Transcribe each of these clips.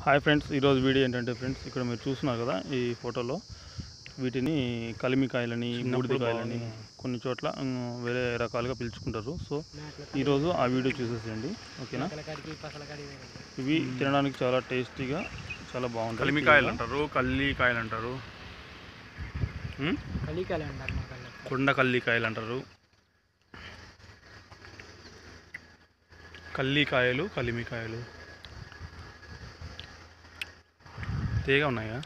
Hi friends ఈరోజు video ఏంటంటే friends ఇక్కడ మీరు చూస్తున్నారు కదా ఈ ఫోటోలో వీటిని కలిమికాయలని బూడిదకాయలని కొన్ని చోట్ల ఉమ్, వేరే రకాలుగా పిలుచుకుంటారు సో ఈరోజు ఆ వీడియో చూసేసేయండి ఓకేనా ఇవి తినడానికి చాలా టేస్టీగా చాలా బాగుంటాయి కలిమికాయలు అంటారు కల్లికాయలు అంటారు ఉమ్? కలికాయలు అంటారు మా కళ్ళు కొండ కల్లికాయలు అంటారు కల్లికాయలు కలిమికాయలు తేగ ఉన్నాయా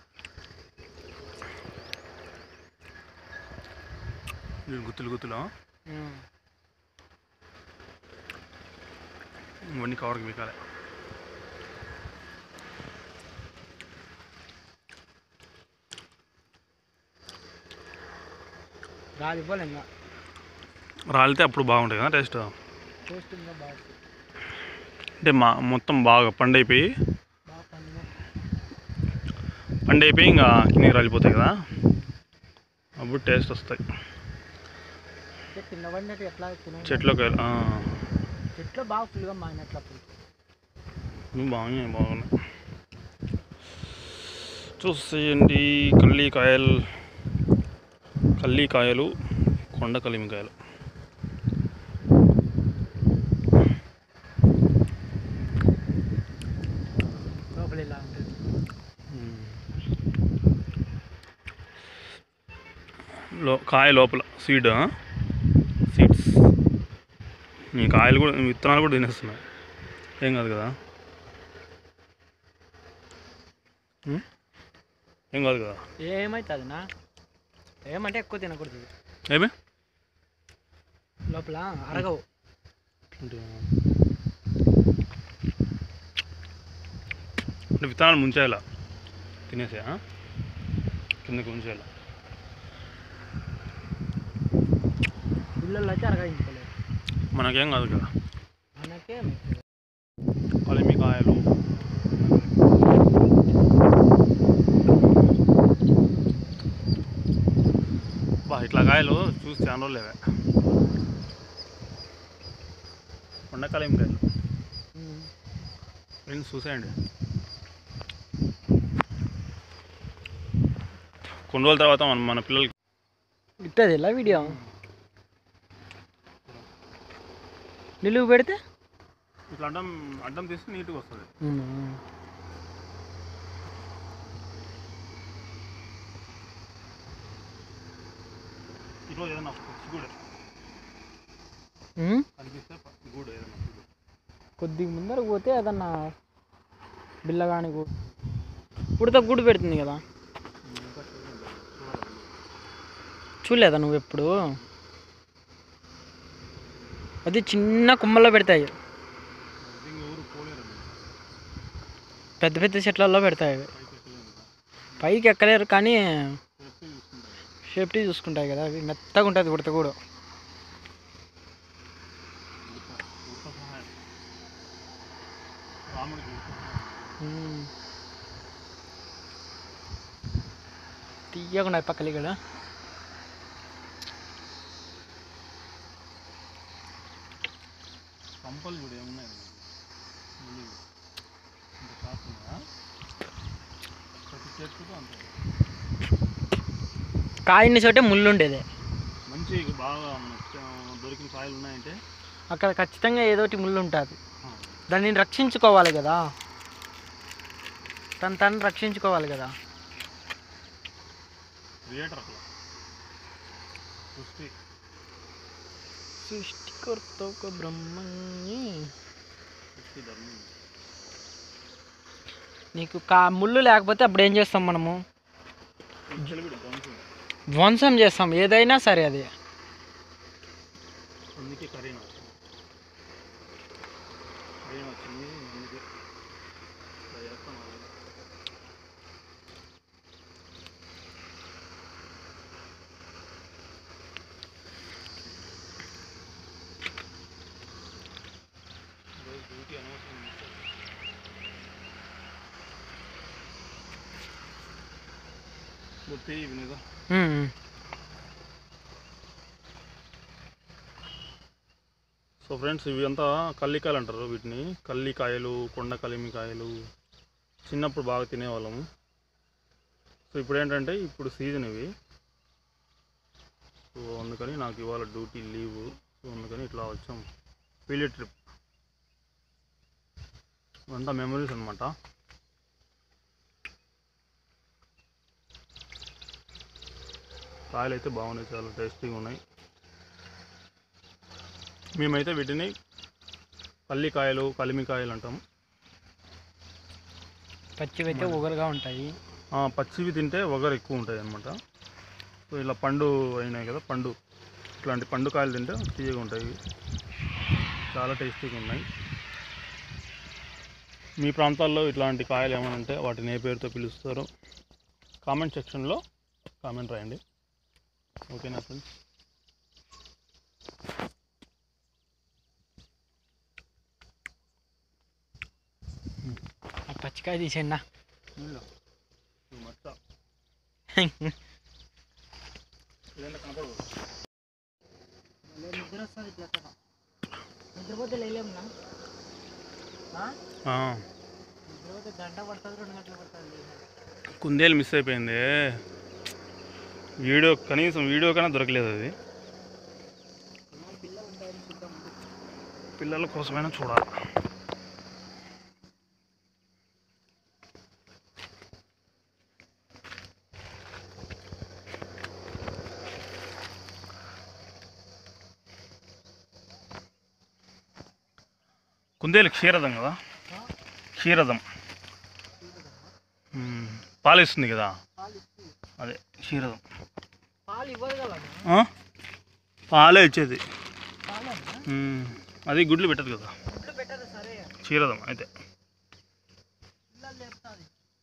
ఇవి గుత్తులు గుత్తులు ఇవన్నీ కవర్కి మీకాలే రాదు ఇవ్వాలి ఇంకా రాలితే అప్పుడు బాగుంటుంది కదా టేస్ట్ టేస్ట్ ఇంకా బాగా అంటే మా మొత్తం బాగా పండైపోయి బాగా పండుగ పండైపోయి ఇంకా కిందకి రాలిపోతాయి కదా అప్పుడు టేస్ట్ వస్తాయి అంటే తినబడినట్టు ఎట్లా తిన చెట్లోకి ఆ, చెట్లు బాగా ఫుల్గా మాగినట్లు అప్పుడు ఇవి బాగున్నాయి బాగున్నాయి చూసేయండి కల్లికాయలు కల్లికాయలు కొండ కలిమికాయలు లోపల ఇలా ఉంటుంది లో కాయ లోపల సీడ్ సీడ్స్ ఈ కాయలు కూడా విత్తనాలు కూడా తినేస్తున్నాయి ఏం కాదు కదా ఉం? ఏం కాదు కదా ఏమవుతుంది నా ఏమంటే ఎక్కువ తినకూడదు ఇది. ఏమే లోపల అరగవు అంటే విత్తనాలు ముంచేయాల తినేసా కిందకి ఉంచేయాల ఇళ్ళల్లో అయితే అరగించుకోలేదు మనకేం కాదు కదా మనకే కలిమికాయలు బా ఇట్లా కాయలు చూసి చాలా రోజులు లేవే కొండ కలిమికాయలు ఉమ్. ఫ్రెండ్స్ చూసేయండి కొన్ని రోజుల తర్వాత మన మన పిల్లలకి ఇట్టది ఇలా వీడియో నిలువు పెడితే ఇట్లా అడ్డం అడ్డం తీస్తే నీట్గా వస్తుంది ఈరోజు ఏదైనా గుడ్ ఉమ్. కనిపిస్తే గుడ్ ఏదైనా కొద్దిగా ముందర పోతే అదన్నా బిల్లగాని గూడు ఉడత గూడు పెడుతుంది కదా చూడలేదా నువ్వు ఎప్పుడు అది చిన్న కుమ్మల్లో పెడతాయి ఎవరు పోలేరు పెద్ద పెద్ద చెట్లలో పెడతాయి అవి పైకి ఎక్కలేరు కానీ సేఫ్టీ చూసుకుంటాయి కదా అవి మెత్తగా ఉంటుంది ఉడత కూడా రాముడికి ఉమ్. తీయకుండా పక్కలి కదా కంపలు చూడు ఏమున్నాయి ముందు ఇంత కాకుండా ప్రతి చెట్టుకు అంతే కాయని చోటే ముళ్ళు ఉండేది మంచి బాగా మనకు దొరికిన కాయలు ఉన్నాయంటే అక్కడ ఖచ్చితంగా ఏదోటి ముళ్ళు ఉంటుంది ఆ, దాన్ని రక్షించుకోవాలి కదా తను తను రక్షించుకోవాలి కదా క్రియేటర్ అట్లా సృష్టి సృష్టికర్త ఒక బ్రహ్మని సృష్టి ధర్మం నీకు కా ముళ్ళు లేకపోతే అప్పుడు ఏం చేస్తాం మనము చెలివిడి ధ్వంసం ధ్వంసం చేస్తాం ఏదైనా సరే అది అందుకే కరీనా వచ్చింది కరీనా వచ్చింది అందుకే ఇట్లా చేస్తాం అలాగే. ఈరోజు డ్యూటీ అనవసరం మిస్ గుర్తి వినేదా ఉమ్. సో ఫ్రెండ్స్ ఇవి అంతా కల్లికాయలు అంటారు వీటిని కల్లికాయలు కొండ కలిమికాయలు చిన్నప్పుడు బాగా తినేవాళ్ళము సో ఇప్పుడు ఏంటంటే ఇప్పుడు సీజన్ ఇవి సో అందుకని నాకు ఇవాళ డ్యూటీ లీవ్ సో అందుకని ఇట్లా వచ్చాం ఫీల్డ్ ట్రిప్ ఇవంతా మెమరీస్ అనమాట కాయలు అయితే బాగున్నాయి చాలా టేస్టీగా ఉన్నాయి మేమైతే వీటిని పల్లికాయలు కలిమికాయలు అంటాము పచ్చివి అయితే ఒగరుగా ఉంటాయి ఆ, పచ్చివి తింటే వగరు ఎక్కువ ఉంటాయి అన్నమాట సో ఇలా పండు అయినాయి కదా పండు ఇట్లాంటి పండు కాయలు తింటే తీయగా ఉంటాయి చాలా టేస్టీగా ఉన్నాయి మీ ప్రాంతాల్లో ఇట్లాంటి కాయలు ఏమైనా ఉంటే వాటిని ఏ పేరుతో పిలుస్తారో కామెంట్ సెక్షన్లో కామెంట్ రాయండి ఓకేనా ఫ్రెండ్స్ ఆ పచ్చికాయ తీసేయండి మచ్చ ఇదేంటో కనపడదు నిద్ర వస్తుంది ఇట్లా నిద్రపోతే లేలేమునా ఆ, నిద్రపోతే గంట పడుతుంది రెండు గంటలు పడుతుంది కుందేలు మిస్ అయిపోయింది వీడియో కనీసం వీడియో కన్నా దొరకలేదు అది పిల్లల కోసమైనా చూడాలి కుందేలు క్షీరదం కదా క్షీరదం మ్మ్. పాలు ఇస్తుంది కదా అదే క్షీరదం పాలు ఇవ్వదు కదా ఆ? పాలే ఇచ్చేది పాలు మ్మ్. అది గుడ్లు పెట్టదు కదా గుడ్లు పెట్టదు సరే క్షీరదం అయితే పిల్లలు లేపుతుంది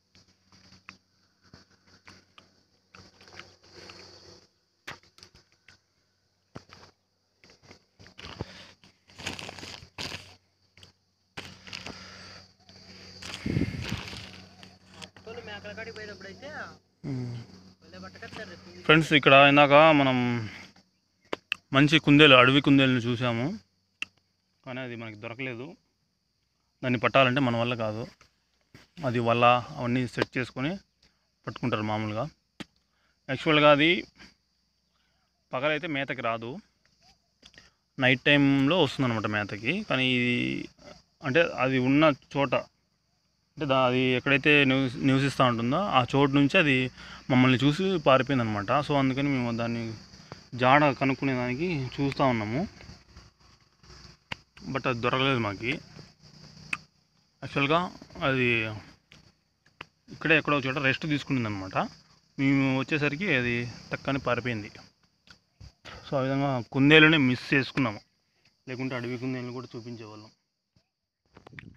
అప్పుడు మేకల కాడికి పోయేటప్పుడు అయితే వాళ్ళే పట్టుకొస్తారు రేపు ఫ్రెండ్స్ ఇక్కడ ఇందాక మనం మంచి కుందేలు అడవి కుందేలుని చూసాము కానీ అది మనకి దొరకలేదు దాన్ని పట్టాలంటే మన వల్ల కాదు అది వల్ల అవన్నీ సెట్ చేసుకొని పట్టుకుంటారు మామూలుగా యాక్చువల్గా అది పగలైతే మేతకి రాదు నైట్ టైంలో వస్తుందన్నమాట మేతకి కానీ ఇది అంటే అది ఉన్న చోట అంటే దా అది ఎక్కడైతే నివసి నివసిస్తూ ఉంటుందో ఆ చోటు నుంచి అది మమ్మల్ని చూసి పారిపోయింది అనమాట సో అందుకని మేము దాన్ని జాడ కనుక్కునేదానికి చూస్తూ ఉన్నాము బట్ అది దొరకలేదు మాకు యాక్చువల్గా అది ఇక్కడే ఎక్కడో ఒక చోట రెస్ట్ తీసుకుంటుంది అనమాట మేము వచ్చేసరికి అది టక్కని పారిపోయింది సో ఆ విధంగా కుందేలుని మిస్ చేసుకున్నాము లేకుంటే అడవి కుందేలు కూడా చూపించేవాళ్ళం